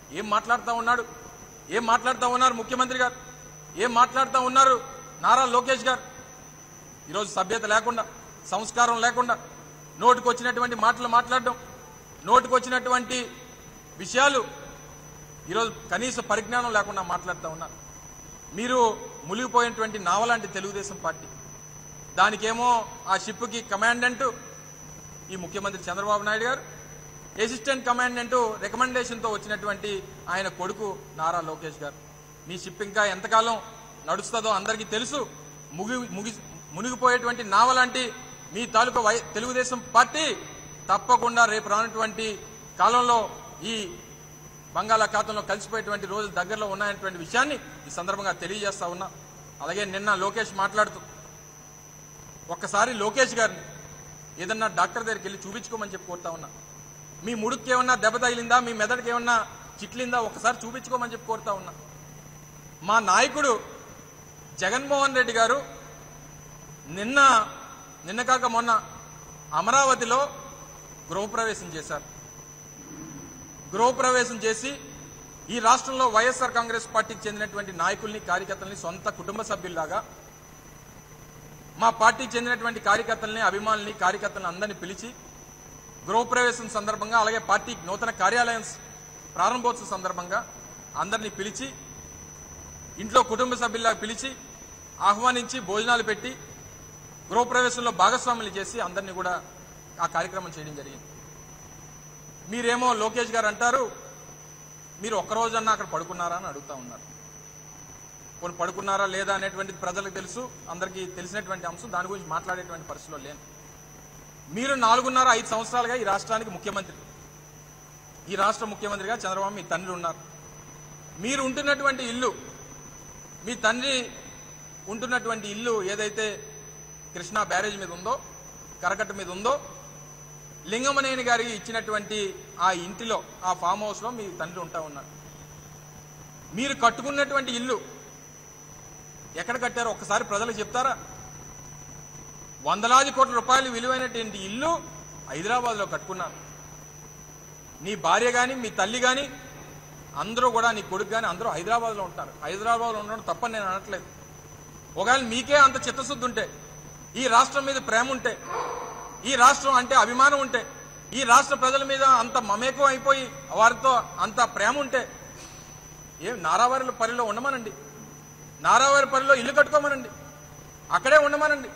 ఏం మాట్లాడుతూ ఉన్నాడు ఏం మాట్లాడుతూ ఉన్నారు ముఖ్యమంత్రి గారు ఏం మాట్లాడుతూ ఉన్నారు నారా లోకేష్ గారు ఈరోజు సభ్యత లేకుండా సంస్కారం లేకుండా నోటికి వచ్చినటువంటి మాటలు మాట్లాడడం నోటికి వచ్చినటువంటి విషయాలు ఈరోజు కనీస పరిజ్ఞానం లేకుండా మాట్లాడుతూ ఉన్నారు మీరు మునిగిపోయినటువంటి నావలాంటి తెలుగుదేశం పార్టీ దానికేమో ఆ షిప్కి కమాండెంట్ ఈ ముఖ్యమంత్రి చంద్రబాబు నాయుడు గారు అసిస్టెంట్ కమాండెంట్ రికమెండేషన్తో వచ్చినటువంటి ఆయన కొడుకు నారా లోకేష్ గారు మీ షిప్ ఇంకా ఎంతకాలం నడుస్తుందో అందరికీ తెలుసు ముగి ముగి మునిగిపోయేటువంటి నావలాంటి మీ తాలూకా వై తెలుగుదేశం పార్టీ తప్పకుండా రేపు రానటువంటి కాలంలో ఈ బంగాళాఖాతంలో కలిసిపోయేటువంటి రోజులు దగ్గరలో ఉన్నాయనేటువంటి విషయాన్ని ఈ సందర్భంగా తెలియజేస్తా ఉన్నా అలాగే నిన్న లోకేష్ మాట్లాడుతూ ఒక్కసారి లోకేష్ గారిని ఏదన్నా డాక్టర్ దగ్గరికి వెళ్ళి చూపించుకోమని చెప్పి కోరుతా ఉన్నా మీ ముడుక్కి ఏమన్నా దెబ్బ తగిలిందా మీ మెదడుకి ఏమన్నా చిట్లిందా ఒకసారి చూపించుకోమని చెప్పి కోరుతా ఉన్నా మా నాయకుడు జగన్మోహన్ రెడ్డి గారు నిన్న నిన్న కాక మొన్న అమరావతిలో గృహప్రవేశం చేశారు గృహప్రవేశం చేసి ఈ రాష్ట్రంలో వైఎస్ఆర్ కాంగ్రెస్ పార్టీకి చెందినటువంటి నాయకుల్ని కార్యకర్తల్ని సొంత కుటుంబ సభ్యుల్లాగా మా పార్టీకి చెందినటువంటి కార్యకర్తల్ని అభిమానుల్ని కార్యకర్తలను అందరినీ పిలిచి గృహప్రవేశం సందర్భంగా అలాగే పార్టీ నూతన కార్యాలయం ప్రారంభోత్సవ సందర్భంగా అందరినీ పిలిచి ఇంట్లో కుటుంబ సభ్యుల్లా పిలిచి ఆహ్వానించి భోజనాలు పెట్టి గృహప్రవేశంలో భాగస్వాములు చేసి అందరినీ కూడా ఆ కార్యక్రమం చేయడం జరిగింది మీరేమో లోకేష్ గారు అంటారు మీరు ఒక్కరోజన్నా అక్కడ పడుకున్నారా అని అడుగుతా ఉన్నారు కొన్ని పడుకున్నారా లేదా అనేటువంటిది ప్రజలకు తెలుసు అందరికీ తెలిసినటువంటి అంశం దాని గురించి మాట్లాడేటువంటి పరిస్థితిలో లేను మీరు నాలుగున్నర ఐదు సంవత్సరాలుగా ఈ రాష్ట్రానికి ముఖ్యమంత్రి ఈ రాష్ట్ర ముఖ్యమంత్రిగా చంద్రబాబు మీ తండ్రి ఉన్నారు మీరు ఉంటున్నటువంటి ఇల్లు మీ తండ్రి ఉంటున్నటువంటి ఇల్లు ఏదైతే కృష్ణా బ్యారేజ్ మీద ఉందో కరకట్ట మీద ఉందో లింగమనేని గారికి ఇచ్చినటువంటి ఆ ఇంటిలో ఆ ఫామ్ హౌస్ లో మీ తండ్రి ఉంటా ఉన్నారు మీరు కట్టుకున్నటువంటి ఇల్లు ఎక్కడ కట్టారో ఒక్కసారి ప్రజలకు చెప్తారా వందలాది కోట్ల రూపాయలు విలువైనటువంటి ఇల్లు హైదరాబాద్ లో కట్టుకున్నారు నీ భార్య గాని మీ తల్లి గాని అందరూ కూడా నీ కొడుకు గాని అందరూ హైదరాబాద్ లో ఉంటారు హైదరాబాద్ లో ఉండడం తప్పని నేను అనట్లేదు ఒకవేళ మీకే అంత చిత్తశుద్ధి ఉంటే ఈ రాష్ట్రం మీద ప్రేమ ఉంటే ఈ రాష్ట్రం అంటే అభిమానం ఉంటే ఈ రాష్ట్ర ప్రజల మీద అంత మమేకం అయిపోయి వారితో అంత ప్రేమ ఉంటే ఏం నారావారి పరిలో ఉండమనండి నారావారి పరిలో ఇల్లు కట్టుకోమనండి అక్కడే ఉండమనండి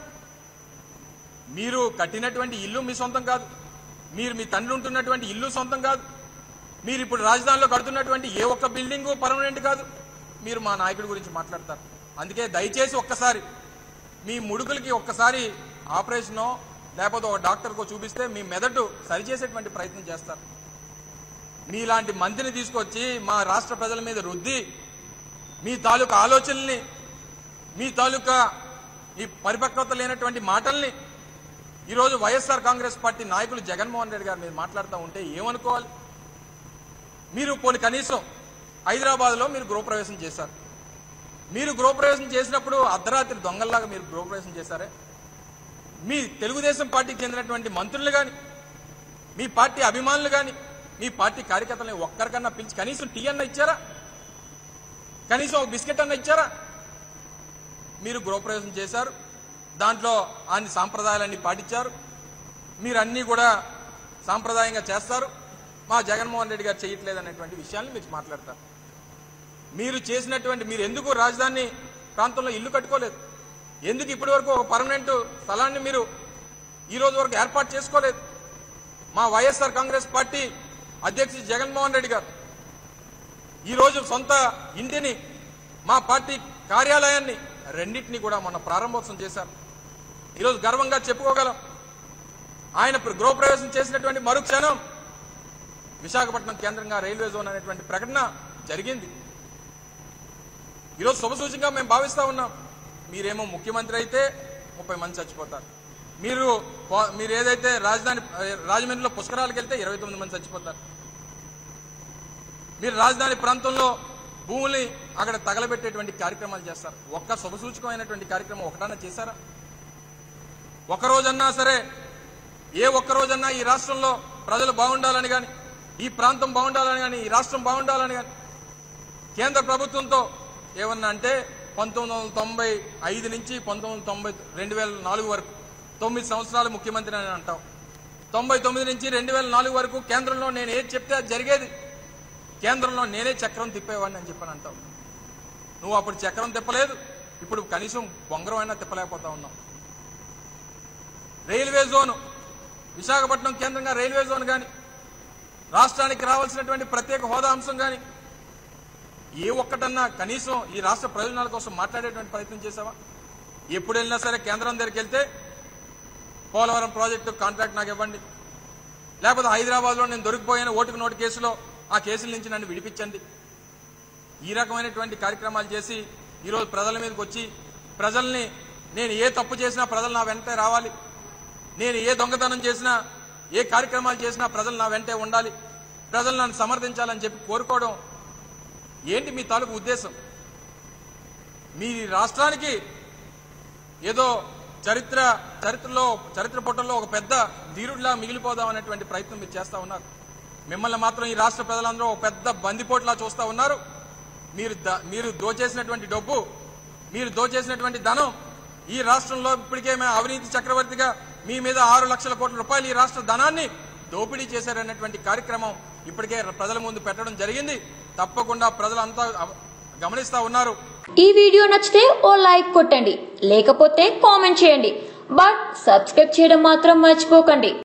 మీరు కట్టినటువంటి ఇల్లు మీ సొంతం కాదు మీరు మీ తండ్రి ఉంటున్నటువంటి ఇల్లు సొంతం కాదు మీరు ఇప్పుడు రాజధానిలో కడుతున్నటువంటి ఏ ఒక్క బిల్డింగు పర్మనెంట్ కాదు మీరు మా నాయకుడి గురించి మాట్లాడతారు అందుకే దయచేసి ఒక్కసారి మీ ముడుకులకి ఒక్కసారి ఆపరేషనో లేకపోతే ఒక డాక్టర్కో చూపిస్తే మీ మెదడు సరిచేసేటువంటి ప్రయత్నం చేస్తారు మీలాంటి మంత్రిని తీసుకొచ్చి మా రాష్ట్ర ప్రజల మీద రుద్ది మీ తాలూకా ఆలోచనల్ని మీ తాలూకా ఈ పరిపక్వత లేనటువంటి మాటల్ని ఈరోజు వైఎస్ఆర్ కాంగ్రెస్ పార్టీ నాయకులు జగన్మోహన్ రెడ్డి గారి మీద మాట్లాడుతూ ఉంటే ఏమనుకోవాలి మీరు పోనీ కనీసం హైదరాబాద్లో మీరు గృహప్రవేశం చేశారు మీరు గృహప్రవేశం చేసినప్పుడు అర్ధరాత్రి దొంగల్లాగా మీరు గృహప్రవేశం చేశారే మీ తెలుగుదేశం పార్టీకి చెందినటువంటి మంత్రులు కానీ మీ పార్టీ అభిమానులు కానీ మీ పార్టీ కార్యకర్తలని ఒక్కరికన్నా పిలిచి కనీసం టీ అన్న ఇచ్చారా కనీసం ఒక బిస్కెట్ అన్న ఇచ్చారా మీరు గృహప్రవేశం చేశారు దాంట్లో అన్ని సాంప్రదాయాలన్నీ పాటించారు మీరు అన్నీ కూడా సాంప్రదాయంగా చేస్తారు మా జగన్మోహన్ రెడ్డి గారు చేయట్లేదు అనేటువంటి విషయాన్ని మీరు మాట్లాడతారు మీరు చేసినటువంటి మీరు ఎందుకు రాజధాని ప్రాంతంలో ఇల్లు కట్టుకోలేదు ఎందుకు ఇప్పటి వరకు ఒక పర్మనెంట్ స్థలాన్ని మీరు ఈ రోజు వరకు ఏర్పాటు చేసుకోలేదు మా వైఎస్ఆర్ కాంగ్రెస్ పార్టీ అధ్యక్షుడు జగన్మోహన్ రెడ్డి గారు ఈ రోజు సొంత ఇంటిని మా పార్టీ కార్యాలయాన్ని రెండింటిని కూడా మొన్న ప్రారంభోత్సవం చేశారు ఈరోజు గర్వంగా చెప్పుకోగలం ఆయన ప్ర- గృహప్రవేశం చేసినటువంటి మరుక్షణం విశాఖపట్నం కేంద్రంగా రైల్వే జోన్ అనేటువంటి ప్రకటన జరిగింది ఈరోజు శుభసూచకంగా మేము భావిస్తా ఉన్నాం మీరేమో ముఖ్యమంత్రి అయితే ముప్పై మంది చచ్చిపోతారు మీరు పో- మీరు ఏదైతే రాజధాని రాజమండ్రిలో పుష్కరాలకు వెళ్తే ఇరవై తొమ్మిది మంది చచ్చిపోతారు మీరు రాజధాని ప్రాంతంలో భూముల్ని అక్కడ తగలబెట్టేటువంటి కార్యక్రమాలు చేస్తారు ఒక్క శుభసూచకమైనటువంటి కార్యక్రమం ఒకటన్నా చేశారా ఒక రోజన్నా సరే ఏ ఒక్క రోజన్నా ఈ రాష్ట్రంలో ప్రజలు బాగుండాలని కానీ ఈ ప్రాంతం బాగుండాలని కానీ ఈ రాష్ట్రం బాగుండాలని కానీ కేంద్ర ప్రభుత్వంతో ఏమన్నా అంటే పంతొమ్మిది వందల తొంభై ఐదు నుంచి పంతొమ్మిది వందల తొంభై రెండు వేల నాలుగు వరకు తొమ్మిది సంవత్సరాలు ముఖ్యమంత్రి అని అంటాం తొంభై తొమ్మిది నుంచి రెండు వేల నాలుగు వరకు కేంద్రంలో నేను ఏది చెప్తే అది జరిగేది కేంద్రంలో నేనే చక్రం తిప్పేవాడిని అని చెప్పని అంటావు నువ్వు అప్పుడు చక్రం తిప్పలేదు ఇప్పుడు కనీసం బొంగరం అయినా తిప్పలేకపోతా ఉన్నావు రైల్వే జోను విశాఖపట్నం కేంద్రంగా రైల్వే జోన్ కానీ రాష్ట్రానికి రావాల్సినటువంటి ప్రత్యేక హోదా అంశం కానీ ఏ ఒక్కటన్నా కనీసం ఈ రాష్ట్ర ప్రయోజనాల కోసం మాట్లాడేటువంటి ప్రయత్నం చేసావా ఎప్పుడు వెళ్ళినా సరే కేంద్రం దగ్గరికి వెళ్తే పోలవరం ప్రాజెక్టు కాంట్రాక్ట్ నాకు ఇవ్వండి లేకపోతే హైదరాబాద్లో నేను దొరికిపోయిన ఓటుకు నోటు కేసులో ఆ కేసుల నుంచి నన్ను విడిపించండి ఈ రకమైనటువంటి కార్యక్రమాలు చేసి ఈరోజు ప్రజల మీదకి వచ్చి ప్రజల్ని నేను ఏ తప్పు చేసినా ప్రజలు నా వెంటే రావాలి నేను ఏ దొంగతనం చేసినా ఏ కార్యక్రమాలు చేసినా ప్రజలు నా వెంటే ఉండాలి ప్రజలు నన్ను సమర్థించాలని చెప్పి కోరుకోవడం ఏంటి మీ తాలూకు ఉద్దేశం మీ రాష్ట్రానికి ఏదో చరిత్ర చరిత్రలో చరిత్ర పుటల్లో ఒక పెద్ద ధీరుడిలా మిగిలిపోదాం అనేటువంటి ప్రయత్నం మీరు చేస్తా ఉన్నారు మిమ్మల్ని మాత్రం ఈ రాష్ట్ర ప్రజలందరూ ఒక పెద్ద బందిపోట్లా చూస్తా ఉన్నారు మీరు ద- మీరు దోచేసినటువంటి డబ్బు మీరు దోచేసినటువంటి ధనం ఈ రాష్ట్రంలో ఇప్పటికే మేము అవినీతి చక్రవర్తిగా మీ మీద ఆరు లక్షల కోట్ల రూపాయలు ఈ రాష్ట్ర ధనాన్ని దోపిడీ చేశారనేటువంటి కార్యక్రమం ఇప్పటికే ప్రజల ముందు పెట్టడం జరిగింది తప్పకుండా ప్రజలంతా అవ- గమనిస్తా ఉన్నారు ఈ వీడియో నచ్చితే ఓ లైక్ కొట్టండి లేకపోతే కామెంట్ చేయండి బట్ సబ్స్క్రైబ్ చేయడం మాత్రం మర్చిపోకండి